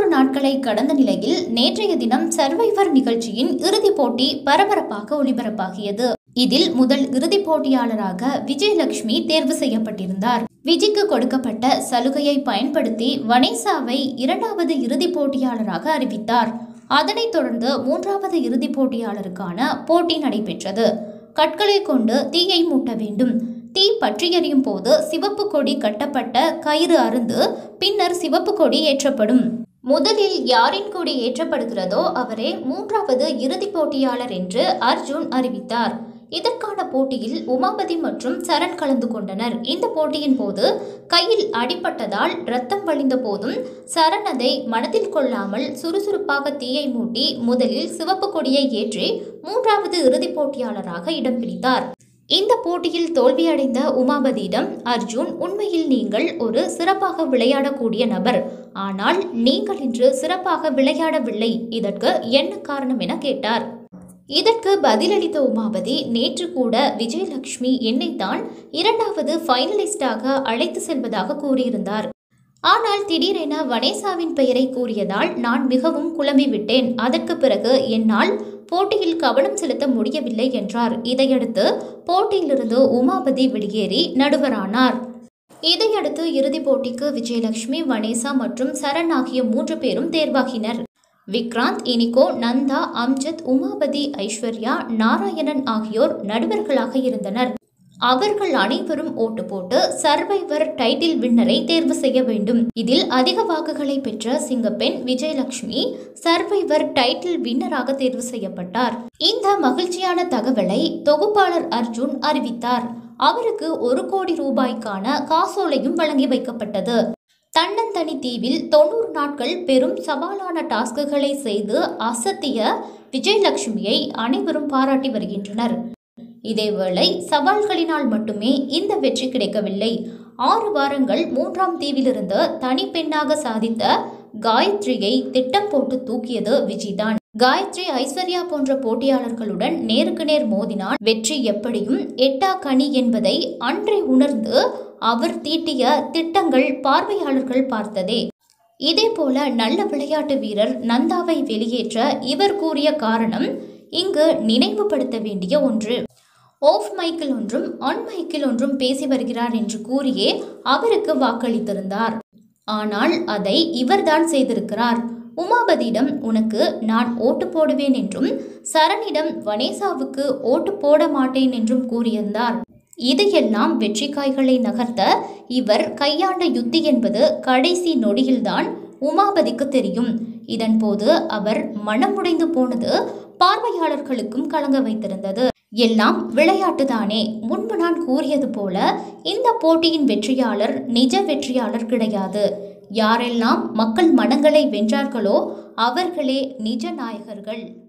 தொண்ணூறு நாட்களை கடந்த நிலையில் நேற்றைய தினம் சர்வைவர் நிகழ்ச்சியின் இறுதிப் போட்டி பரபரப்பாக ஒளிபரப்பாகியது இதில் முதல் இறுதிப் போட்டியாளராக விஜயலட்சுமி தேர்வு செய்யப்பட்டிருந்தார் விஜய்க்கு கொடுக்கப்பட்ட சலுகையை பயன்படுத்தி வனேசாவை இரண்டாவது இறுதிப் போட்டியாளராக அறிவித்தார் அதனைத் தொடர்ந்து மூன்றாவது இறுதிப் போட்டியாளருக்கான போட்டி நடைபெற்றது கற்களை கொண்டு தீயை மூட்ட வேண்டும் தீ பற்றி எரியும் போது சிவப்பு கொடி கட்டப்பட்ட கயிறு அருந்து பின்னர் சிவப்பு கொடி ஏற்றப்படும் முதலில் யாரின் கொடி ஏற்றப்படுகிறதோ அவரே மூன்றாவது இறுதிப் போட்டியாளர் என்று அர்ஜுன் அறிவித்தார் இதற்கான போட்டியில் உமாபதி மற்றும் சரண் கலந்து கொண்டனர் இந்த போட்டியின் போது கையில் அடிபட்டதால் ரத்தம் வழிந்த போதும் சரண் அதை மனதில் கொள்ளாமல் சுறுசுறுப்பாக தீயை மூட்டி முதலில் சிவப்பு கொடியை ஏற்றி மூன்றாவது இறுதிப் போட்டியாளராக இடம் பிடித்தார் இந்த போட்டியில் தோல்வியடைந்த உமாபதியிடம் அர்ஜுன் உண்மையில் நீங்கள் ஒரு சிறப்பாக விளையாடக்கூடிய நபர் ஆனால் நீங்கள் இன்று சிறப்பாக விளையாடவில்லை இதற்கு என்ன காரணம் என கேட்டார் இதற்கு பதிலளித்த உமாபதி நேற்று கூட விஜயலட்சுமி என்னைத்தான் இரண்டாவது ஃபைனலிஸ்டாக அழைத்து செல்வதாக கூறியிருந்தார் ஆனால் திடீரென வனேசாவின் பெயரை கூறியதால் நான் மிகவும் குழம்பி விட்டேன் அதற்கு பிறகு என்னால் போட்டியில் கவனம் செலுத்த முடியவில்லை என்றார் இதையடுத்து போட்டியிலிருந்து உமாபதி வெளியேறி நடுவரானார் இதையடுத்து இறுதிப் போட்டிக்கு விஜயலட்சுமி வனேசா மற்றும் சரண் ஆகிய மூன்று பேரும் தேர்வாகினர் விக்ராந்த் இனிகோ நந்தா அம்ஜத் உமாபதி ஐஸ்வர்யா நாராயணன் ஆகியோர் நடுவர்களாக இருந்தனர் அவர்கள் அனைவரும் ஓட்டு போட்டு சர்வைவர் டைட்டில் வின்னரை தேர்வு செய்ய வேண்டும் இதில் அதிக வாக்குகளை பெற்ற சிங்கப்பெண் விஜயலட்சுமி சர்வைவர் டைட்டில் வின்னராக தேர்வு செய்யப்பட்டார் இந்த மகிழ்ச்சியான தகவலை தொகுப்பாளர் அர்ஜுன் அறிவித்தார் அவருக்கு ஒரு கோடி ரூபாய்க்கான காசோலையும் வழங்கி வைக்கப்பட்டது தன்னந்தனி தீவில் தொண்ணூறு நாட்கள் பெரும் சவாலான டாஸ்குகளை செய்து அசத்திய விஜயலட்சுமியை அனைவரும் பாராட்டி வருகின்றனர் இதேவேளை சவால்களினால் மட்டுமே இந்த வெற்றி கிடைக்கவில்லை ஆறு வாரங்கள் மூன்றாம் தீவிலிருந்து தனி பெண்ணாக சாதித்த காயத்ரியை திட்டம் போட்டு தூக்கியது விஜய்தான் காயத்ரி ஐஸ்வர்யா போன்ற போட்டியாளர்களுடன் நேருக்கு நேர் மோதினால் வெற்றி எப்படியும் எட்டா கனி என்பதை அன்றே உணர்ந்து அவர் தீட்டிய திட்டங்கள் பார்வையாளர்கள் பார்த்ததே இதேபோல நல்ல விளையாட்டு வீரர் நந்தாவை வெளியேற்ற இவர் கூறிய காரணம் இங்கு நினைவுபடுத்த வேண்டிய ஒன்று ஓஃப் மைக்கில் ஒன்றும் ஆன் மைக்கில் ஒன்றும் பேசி வருகிறார் என்று கூறியே அவருக்கு வாக்களித்திருந்தார் ஆனால் அதை இவர்தான் செய்திருக்கிறார் உமாபதியிடம் உனக்கு நான் ஓட்டு போடுவேன் என்றும் சரணிடம் வனேசாவுக்கு ஓட்டு போட மாட்டேன் என்றும் கூறியிருந்தார் இதையெல்லாம் வெற்றிக்காய்களை நகர்த்த இவர் கையாண்ட யுத்தி என்பது கடைசி நொடியில்தான் உமாபதிக்கு தெரியும் இதன்போது அவர் மனமுடைந்து போனது பார்வையாளர்களுக்கும் கலங்க வைத்திருந்தது எல்லாம் விளையாட்டுதானே முன்பு நான் கூறியது போல இந்த போட்டியின் வெற்றியாளர் நிஜ வெற்றியாளர் கிடையாது யாரெல்லாம் மக்கள் மனங்களை வென்றார்களோ அவர்களே நிஜ நாயகர்கள்